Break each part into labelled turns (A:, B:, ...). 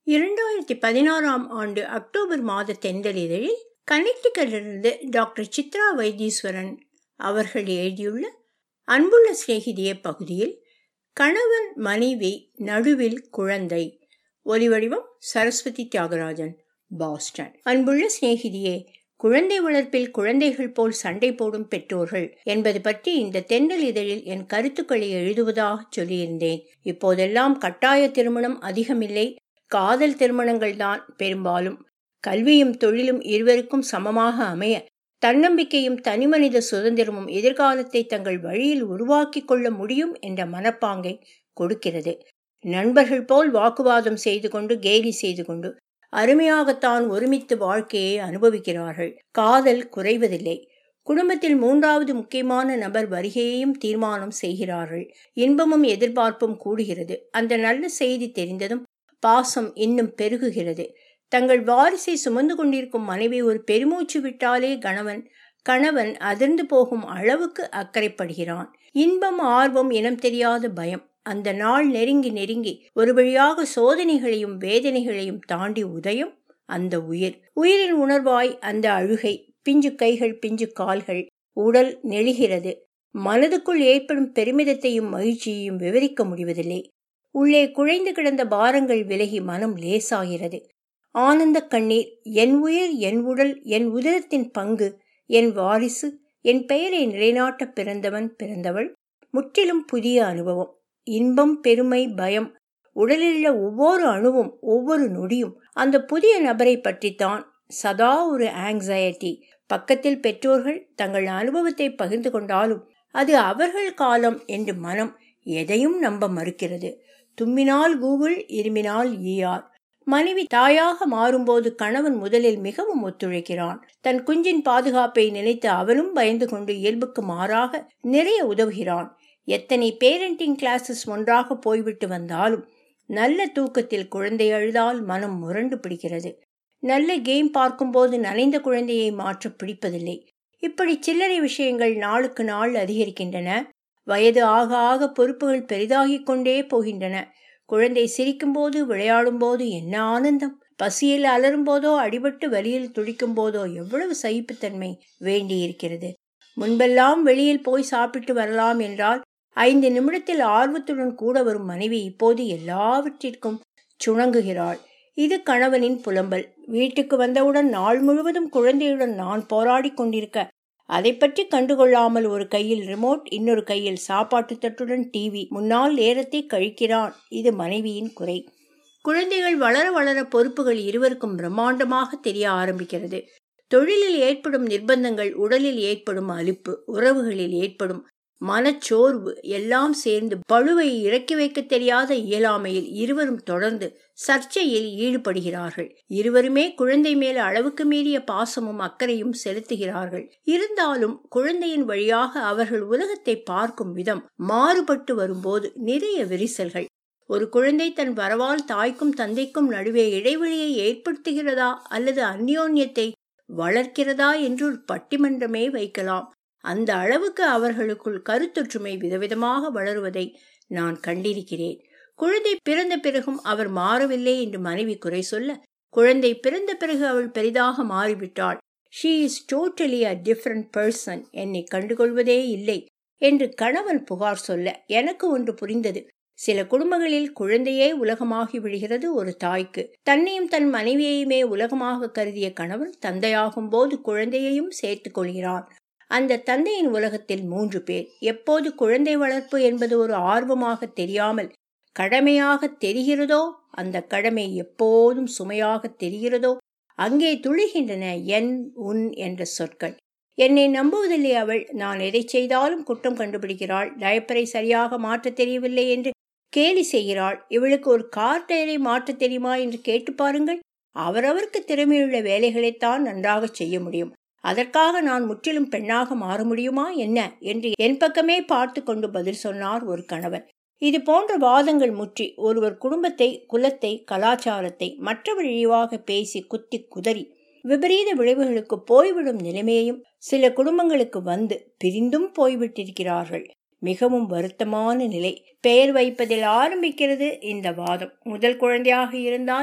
A: இரண்டாயிரத்தி பதினாறாம் ஆண்டு அக்டோபர் மாத தென்றலிதழில் கனெக்டிகட்டிலிருந்து டாக்டர் சித்ரா வைத்தீஸ்வரன் அவர்கள் எழுதியுள்ள அன்புள்ள சிநேகிதிய பகுதியில் கணவன் மனைவி நடுவில் குழந்தை ஒலிவடிவம் சரஸ்வதி தியாகராஜன் பாஸ்டன் அன்புள்ள சிநேகிதியே குழந்தை வளர்ப்பில் குழந்தைகள் போல் சண்டை போடும் பெற்றோர்கள் என்பது பற்றி இந்த தென்றல் இதழில் என் கருத்துக்களை எழுதுவதாக சொல்லியிருந்தேன் இப்போதெல்லாம் கட்டாய திருமணம் அதிகமில்லை காதல் திருமணங்கள் தான் பெரும்பாலும் கல்வியும் தொழிலும் இருவருக்கும் சமமாக அமைய தன்னம்பிக்கையும் தனிமனித சுதந்திரமும் எதிர்காலத்தை தங்கள் வழியில் உருவாக்கி கொள்ள முடியும் என்ற மனப்பாங்கை கொடுக்கிறது நண்பர்கள் போல் வாக்குவாதம் செய்து கொண்டு கேலி செய்து கொண்டு அருமையாகத்தான் ஒருமித்து வாழ்க்கையை அனுபவிக்கிறார்கள் காதல் குறைவதில்லை குடும்பத்தில் மூன்றாவது முக்கியமான நபர் வருகையையும் தீர்மானம் செய்கிறார்கள் இன்பமும் எதிர்பார்ப்பும் கூடுகிறது அந்த நல்ல செய்தி தெரிந்ததும் பாசம் இன்னும் பெருகுகிறது தங்கள் வாரிசை சுமந்து கொண்டிருக்கும் மனைவி ஒரு பெருமூச்சு விட்டாலே கணவன் கணவன் அதிர்ந்து போகும் அளவுக்கு அக்கறைப்படுகிறான் இன்பம் ஆர்வம் இனம் தெரியாத பயம் அந்த நாள் நெருங்கி நெருங்கி ஒரு வழியாக சோதனைகளையும் வேதனைகளையும் தாண்டி உதயம் அந்த உயிர் உயிரின் உணர்வாய் அந்த அழுகை பிஞ்சு கைகள் பிஞ்சு கால்கள் உடல் நெழுகிறது மனதுக்குள் ஏற்படும் பெருமிதத்தையும் மகிழ்ச்சியையும் விவரிக்க முடிவதில்லை உள்ளே குழைந்து கிடந்த பாரங்கள் விலகி மனம் லேசாகிறது ஆனந்த கண்ணீர் என் உயிர் என் உடல் என் உதரத்தின் பங்கு என் வாரிசு என் பெயரை நிலைநாட்ட பிறந்தவன் பிறந்தவள் முற்றிலும் புதிய அனுபவம் இன்பம் பெருமை பயம் உடலிலுள்ள ஒவ்வொரு அணுவும் ஒவ்வொரு நொடியும் அந்த புதிய நபரை பற்றித்தான் சதா ஒரு ஆங்ஸைட்டி பக்கத்தில் பெற்றோர்கள் தங்கள் அனுபவத்தை பகிர்ந்து கொண்டாலும் அது அவர்கள் காலம் என்று மனம் எதையும் நம்ப மறுக்கிறது தும்மினால் கூகுள் இருமினால் ஈயார் மனைவி தாயாக மாறும்போது கணவன் முதலில் மிகவும் ஒத்துழைக்கிறான் தன் குஞ்சின் பாதுகாப்பை நினைத்து அவனும் பயந்து கொண்டு இயல்புக்கு மாறாக நிறைய உதவுகிறான் எத்தனை பேரண்டிங் கிளாஸஸ் ஒன்றாக போய்விட்டு வந்தாலும் நல்ல தூக்கத்தில் குழந்தை அழுதால் மனம் முரண்டு பிடிக்கிறது நல்ல கேம் பார்க்கும்போது நனைந்த குழந்தையை மாற்ற பிடிப்பதில்லை இப்படி சில்லறை விஷயங்கள் நாளுக்கு நாள் அதிகரிக்கின்றன வயது ஆக ஆக பொறுப்புகள் பெரிதாகிக் கொண்டே போகின்றன குழந்தை சிரிக்கும்போது விளையாடும்போது என்ன ஆனந்தம் பசியில் அலரும் போதோ அடிபட்டு வலியில் துடிக்கும் போதோ எவ்வளவு சகிப்புத்தன்மை வேண்டியிருக்கிறது முன்பெல்லாம் வெளியில் போய் சாப்பிட்டு வரலாம் என்றால் ஐந்து நிமிடத்தில் ஆர்வத்துடன் கூட வரும் மனைவி இப்போது எல்லாவற்றிற்கும் சுணங்குகிறாள் இது கணவனின் புலம்பல் வீட்டுக்கு வந்தவுடன் நாள் முழுவதும் குழந்தையுடன் நான் போராடி கொண்டிருக்க அதை பற்றி கண்டுகொள்ளாமல் ஒரு கையில் ரிமோட் இன்னொரு கையில் சாப்பாட்டு தட்டுடன் டிவி முன்னால் நேரத்தை கழிக்கிறான் இது மனைவியின் குறை குழந்தைகள் வளர வளர பொறுப்புகள் இருவருக்கும் பிரம்மாண்டமாக தெரிய ஆரம்பிக்கிறது தொழிலில் ஏற்படும் நிர்பந்தங்கள் உடலில் ஏற்படும் அலுப்பு உறவுகளில் ஏற்படும் மனச்சோர்வு எல்லாம் சேர்ந்து பழுவை இறக்கி வைக்க தெரியாத இயலாமையில் இருவரும் தொடர்ந்து சர்ச்சையில் ஈடுபடுகிறார்கள் இருவருமே குழந்தை மேல் அளவுக்கு மீறிய பாசமும் அக்கறையும் செலுத்துகிறார்கள் இருந்தாலும் குழந்தையின் வழியாக அவர்கள் உலகத்தை பார்க்கும் விதம் மாறுபட்டு வரும்போது நிறைய விரிசல்கள் ஒரு குழந்தை தன் வரவால் தாய்க்கும் தந்தைக்கும் நடுவே இடைவெளியை ஏற்படுத்துகிறதா அல்லது அந்யோன்யத்தை வளர்க்கிறதா என்று ஒரு பட்டிமன்றமே வைக்கலாம் அந்த அளவுக்கு அவர்களுக்குள் கருத்தொற்றுமை விதவிதமாக வளருவதை நான் கண்டிருக்கிறேன் குழந்தை பிறந்த பிறகும் அவர் மாறவில்லை என்று மனைவி குறை சொல்ல குழந்தை பிறந்த பிறகு அவள் பெரிதாக மாறிவிட்டாள் she is totally a different person என்னை கண்டுகொள்வதே இல்லை என்று கணவன் புகார் சொல்ல எனக்கு ஒன்று புரிந்தது சில குடும்பங்களில் குழந்தையே உலகமாகி விடுகிறது ஒரு தாய்க்கு தன்னையும் தன் மனைவியையுமே உலகமாக கருதிய கணவன் தந்தையாகும் போது குழந்தையையும் சேர்த்துக் கொள்கிறான் அந்த தந்தையின் உலகத்தில் மூன்று பேர் எப்போது குழந்தை வளர்ப்பு என்பது ஒரு ஆர்வமாக தெரியாமல் கடமையாக தெரிகிறதோ அந்த கடமை எப்போதும் சுமையாக தெரிகிறதோ அங்கே துளிகின்றன என் உன் என்ற சொற்கள் என்னை நம்புவதில்லை அவள் நான் எதை செய்தாலும் குற்றம் கண்டுபிடிக்கிறாள் டயப்பரை சரியாக மாற்ற தெரியவில்லை என்று கேலி செய்கிறாள் இவளுக்கு ஒரு கார் டயரை மாற்ற தெரியுமா என்று கேட்டு பாருங்கள் அவரவருக்கு திறமையுள்ள வேலைகளைத்தான் நன்றாக செய்ய முடியும் அதற்காக நான் முற்றிலும் பெண்ணாக மாற முடியுமா என்ன என்று என் பக்கமே பார்த்து கொண்டு பதில் சொன்னார் ஒரு கணவன் இது போன்ற வாதங்கள் முற்றி ஒருவர் குடும்பத்தை குலத்தை கலாச்சாரத்தை மற்றவர் இழிவாக பேசி குத்தி குதறி விபரீத விளைவுகளுக்கு போய்விடும் நிலைமையையும் சில குடும்பங்களுக்கு வந்து பிரிந்தும் போய்விட்டிருக்கிறார்கள் மிகவும் வருத்தமான நிலை பெயர் வைப்பதில் ஆரம்பிக்கிறது இந்த வாதம் முதல் குழந்தையாக இருந்தால்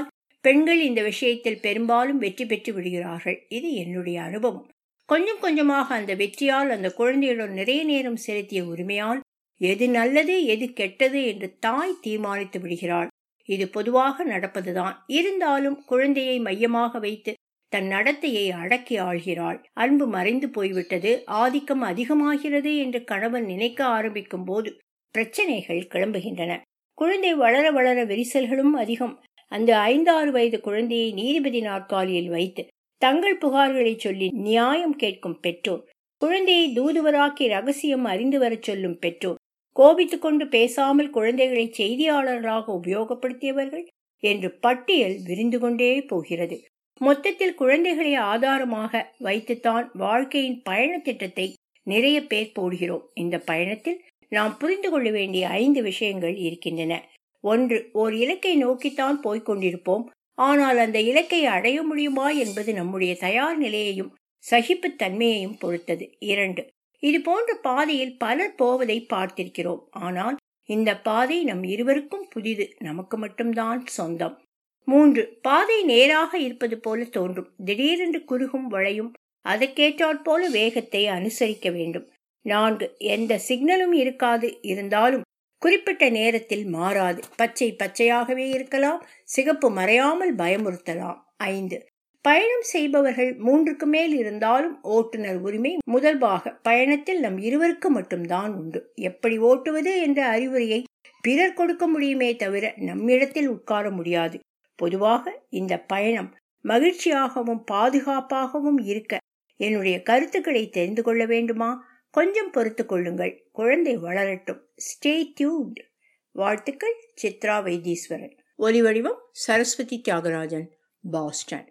A: பெண்கள் இந்த விஷயத்தில் பெரும்பாலும் வெற்றி பெற்று விடுகிறார்கள் இது என்னுடைய அனுபவம் கொஞ்சம் கொஞ்சமாக அந்த வெற்றியால் அந்த குழந்தையுடன் நிறைய நேரம் செலுத்திய உரிமையால் எது நல்லது எது கெட்டது என்று தாய் தீர்மானித்து விடுகிறாள் இது பொதுவாக நடப்பதுதான் இருந்தாலும் குழந்தையை மையமாக வைத்து தன் நடத்தையை அடக்கி ஆள்கிறாள் அன்பு மறைந்து போய்விட்டது ஆதிக்கம் அதிகமாகிறது என்று கணவன் நினைக்க ஆரம்பிக்கும் போது பிரச்சனைகள் கிளம்புகின்றன குழந்தை வளர வளர விரிசல்களும் அதிகம் அந்த ஐந்தாறு வயது குழந்தையை நீதிபதி நாற்காலியில் வைத்து தங்கள் புகார்களை சொல்லி நியாயம் கேட்கும் பெற்றோர் குழந்தையை தூதுவராக்கி ரகசியம் அறிந்து வரச் சொல்லும் பெற்றோர் கோபித்துக் கொண்டு பேசாமல் குழந்தைகளை செய்தியாளர்களாக உபயோகப்படுத்தியவர்கள் என்று பட்டியல் விரிந்து கொண்டே போகிறது மொத்தத்தில் குழந்தைகளை ஆதாரமாக வைத்துத்தான் வாழ்க்கையின் பயண திட்டத்தை நிறைய பேர் போடுகிறோம் இந்த பயணத்தில் நாம் புரிந்து கொள்ள வேண்டிய ஐந்து விஷயங்கள் இருக்கின்றன ஒன்று ஓர் இலக்கை நோக்கித்தான் போய்கொண்டிருப்போம் ஆனால் அந்த இலக்கை அடைய முடியுமா என்பது நம்முடைய தயார் நிலையையும் சகிப்புத்தன்மையையும் பொறுத்தது இரண்டு இது போன்ற பாதையில் பலர் போவதை பார்த்திருக்கிறோம் ஆனால் இந்த பாதை நம் இருவருக்கும் புதிது நமக்கு மட்டும்தான் சொந்தம் மூன்று பாதை நேராக இருப்பது போல தோன்றும் திடீரென்று குறுகும் வளையும் அதற்கேற்றாற் போல வேகத்தை அனுசரிக்க வேண்டும் நான்கு எந்த சிக்னலும் இருக்காது இருந்தாலும் குறிப்பிட்ட நேரத்தில் மாறாது பச்சை பச்சையாகவே இருக்கலாம் சிகப்பு மறையாமல் பயமுறுத்தலாம் ஐந்து பயணம் செய்பவர்கள் மூன்றுக்கு மேல் இருந்தாலும் ஓட்டுநர் உரிமை முதல் பாக பயணத்தில் நம் இருவருக்கு மட்டும்தான் உண்டு எப்படி ஓட்டுவது என்ற அறிவுரையை பிறர் கொடுக்க முடியுமே தவிர நம்மிடத்தில் உட்கார முடியாது பொதுவாக இந்த பயணம் மகிழ்ச்சியாகவும் பாதுகாப்பாகவும் இருக்க என்னுடைய கருத்துக்களை தெரிந்து கொள்ள வேண்டுமா கொஞ்சம் பொறுத்து கொள்ளுங்கள் குழந்தை வளரட்டும் ஸ்டே டியூட் வாழ்த்துக்கள் சித்ரா வைத்தீஸ்வரன் ஒலி வடிவம் சரஸ்வதி தியாகராஜன் பாஸ்டன்